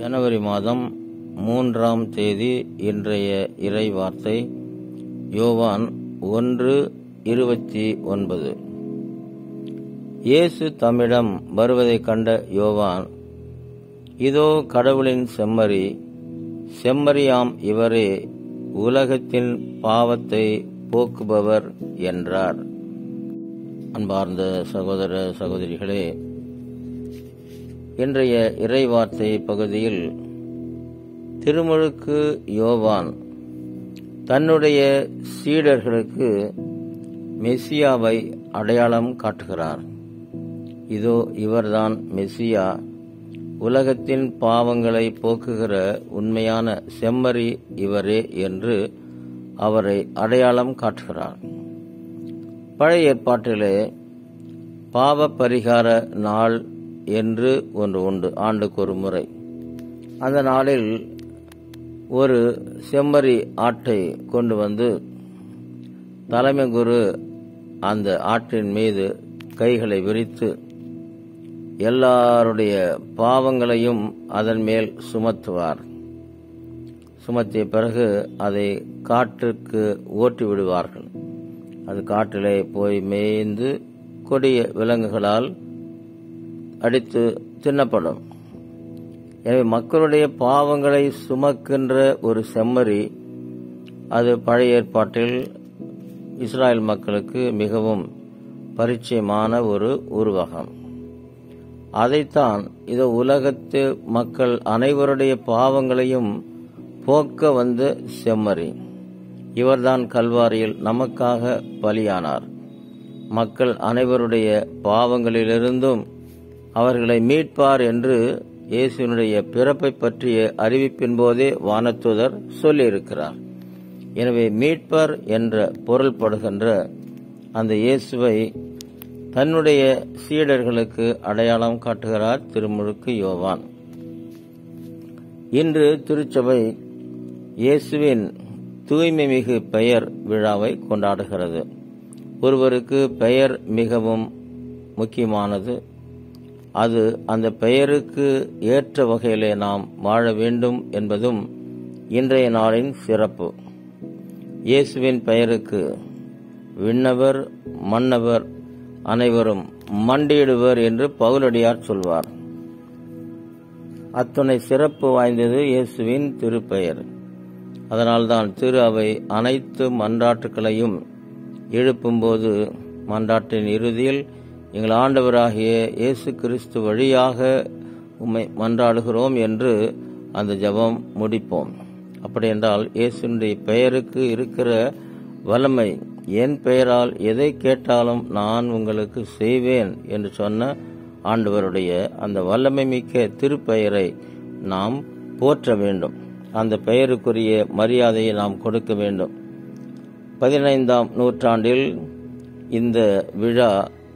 ஜனவரி மாதம் மூன்றாம் தேதி இன்றைய இறை வார்த்தை யோவான் ஒன்று இருபத்தி ஒன்பது இயேசு தம்மிடம் வருவதைக் கண்ட யோவான் இதோ கடவுளின் செம்மறி செம்மறியாம் இவரே உலகத்தின் பாவத்தை போக்குபவர் என்றார் அன்பார்ந்த சகோதர சகோதரிகளே இன்றைய இறைவார்த்தை பகுதியில் திருமுழுக்கு யோவான் தன்னுடைய சீடர்களுக்கு மெஸ்ஸியாவை அடையாளம் காட்டுகிறார் இதோ இவர்தான் மெஸ்ஸியா உலகத்தின் பாவங்களை போக்குகிற உண்மையான செம்மறி இவரே என்று அவரை அடையாளம் காட்டுகிறார் பழைய ஏற்பாட்டிலே பாவ பரிகார நாள் என்று ஒன்று உண்டு ஆண்டுக்கு ஒரு முறை அந்த நாளில் ஒரு செம்மறி ஆட்டை கொண்டு வந்து தலைமை குரு அந்த ஆட்டின் மீது கைகளை விரித்து எல்லாருடைய பாவங்களையும் அதன் மேல் சுமத்துவார் சுமத்திய பிறகு அதை காட்டுக்கு ஓட்டி விடுவார்கள் அது காட்டிலே போய் மேய்ந்து கொடிய விலங்குகளால் அடித்து தின்னப்படும் எனவே மக்களுடைய பாவங்களை சுமக்கின்ற ஒரு செம்மறி அது பழைய ஏற்பாட்டில் இஸ்ராயல் மக்களுக்கு மிகவும் பரிச்சயமான ஒரு உருவகம் அதைத்தான் இது உலகத்து மக்கள் அனைவருடைய பாவங்களையும் போக்க வந்த செம்மறி இவர்தான் கல்வாரியில் நமக்காக பலியானார் மக்கள் அனைவருடைய பாவங்களிலிருந்தும் அவர்களை மீட்பார் என்று இயேசுனுடைய பிறப்பை பற்றிய அறிவிப்பின் போதே வானத்துதர் சொல்லியிருக்கிறார் எனவே மீட்பர் என்ற பொருள்படுகின்ற அந்த இயேசுவை தன்னுடைய சீடர்களுக்கு அடையாளம் காட்டுகிறார் திருமுழுக்கு யோவான் இன்று திருச்சபை இயேசுவின் தூய்மை மிகு பெயர் விழாவை கொண்டாடுகிறது ஒருவருக்கு பெயர் மிகவும் முக்கியமானது அது அந்த பெயருக்கு ஏற்ற வகையிலே நாம் வாழ வேண்டும் என்பதும் இன்றைய நாளின் சிறப்பு இயேசுவின் பெயருக்கு விண்ணவர் மன்னவர் அனைவரும் மண்டியிடுவர் என்று பவுலடியார் சொல்வார் அத்துணை சிறப்பு வாய்ந்தது இயேசுவின் திருப்பெயர் அதனால்தான் திரு அவை அனைத்து மன்றாட்டுக்களையும் எழுப்பும்போது மன்றாட்டின் இறுதியில் எங்கள் ஆண்டவராகிய இயேசு கிறிஸ்து வழியாக உம்மை மன்றாடுகிறோம் என்று அந்த ஜபம் முடிப்போம் அப்படி என்றால் இயேசுடைய பெயருக்கு இருக்கிற வல்லமை என் பெயரால் எதை கேட்டாலும் நான் உங்களுக்கு செய்வேன் என்று சொன்ன ஆண்டவருடைய அந்த வல்லமை மிக்க திருப்பெயரை நாம் போற்ற வேண்டும் அந்த பெயருக்குரிய மரியாதையை நாம் கொடுக்க வேண்டும் பதினைந்தாம் நூற்றாண்டில் இந்த விழா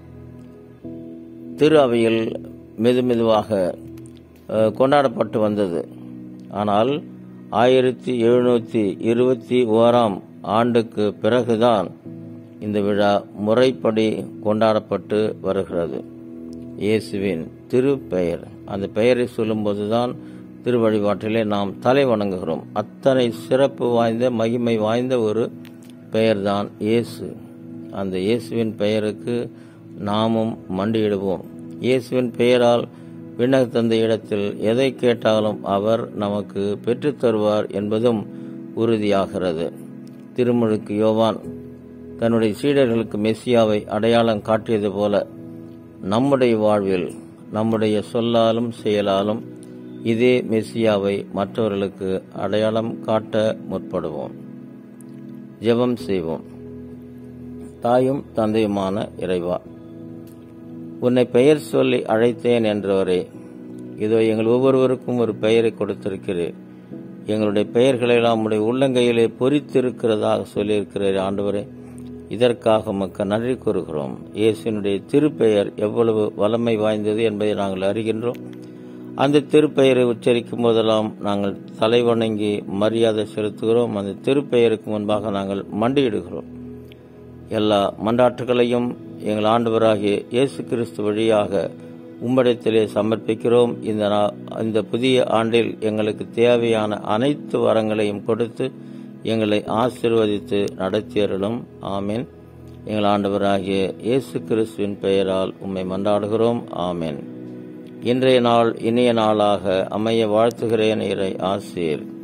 திரு அவையில் மெது மெதுவாக கொண்டாடப்பட்டு வந்தது ஆனால் ஆயிரத்தி எழுநூற்றி இருபத்தி ஓராம் ஆண்டுக்கு பிறகுதான் இந்த விழா முறைப்படி கொண்டாடப்பட்டு வருகிறது இயேசுவின் திருப்பெயர் அந்த பெயரை சொல்லும்போதுதான் திருவழிபாட்டிலே நாம் தலை வணங்குகிறோம் அத்தனை சிறப்பு வாய்ந்த மகிமை வாய்ந்த ஒரு பெயர்தான் இயேசு அந்த இயேசுவின் பெயருக்கு நாமும் மண்டியிடுவோம் இயேசுவின் பெயரால் விண்ணக தந்த இடத்தில் எதை கேட்டாலும் அவர் நமக்கு பெற்றுத் தருவார் என்பதும் உறுதியாகிறது திருமுழுக்கு யோவான் தன்னுடைய சீடர்களுக்கு மெஸ்ஸியாவை அடையாளம் காட்டியது போல நம்முடைய வாழ்வில் நம்முடைய சொல்லாலும் செயலாலும் இதே மெஸ்ஸியாவை மற்றவர்களுக்கு அடையாளம் காட்ட முற்படுவோம் ஜெபம் செய்வோம் தாயும் தந்தையுமான இறைவா உன்னை பெயர் சொல்லி அழைத்தேன் என்றவரே இதோ எங்கள் ஒவ்வொருவருக்கும் ஒரு பெயரை கொடுத்திருக்கிறேன் எங்களுடைய பெயர்களை எல்லாம் உடைய உள்ளங்கையிலே பொறித்திருக்கிறதாக சொல்லியிருக்கிறீர் ஆண்டவரே இதற்காக உமக்கு நன்றி கூறுகிறோம் இயேசுனுடைய திருப்பெயர் எவ்வளவு வல்லமை வாய்ந்தது என்பதை நாங்கள் அறிகின்றோம் அந்த திருப்பெயரை உச்சரிக்கும் போதெல்லாம் நாங்கள் தலை வணங்கி மரியாதை செலுத்துகிறோம் அந்த திருப்பெயருக்கு முன்பாக நாங்கள் மண்டியிடுகிறோம் எல்லா மன்றாட்டுகளையும் எங்கள் ஆண்டவராகிய இயேசு கிறிஸ்து வழியாக உம்மிடத்திலே சமர்ப்பிக்கிறோம் இந்த நா- இந்த புதிய ஆண்டில் எங்களுக்கு தேவையான அனைத்து வரங்களையும் கொடுத்து எங்களை ஆசீர்வதித்து நடத்தியருளும் ஆமென் எங்கள் ஆண்டவராகிய இயேசு கிறிஸ்துவின் பெயரால் உம்மை மன்றாடுகிறோம் ஆமென் இன்றைய நாள் இனிய நாளாக அமைய வாழ்த்துகிறேன் இறை ஆசீர்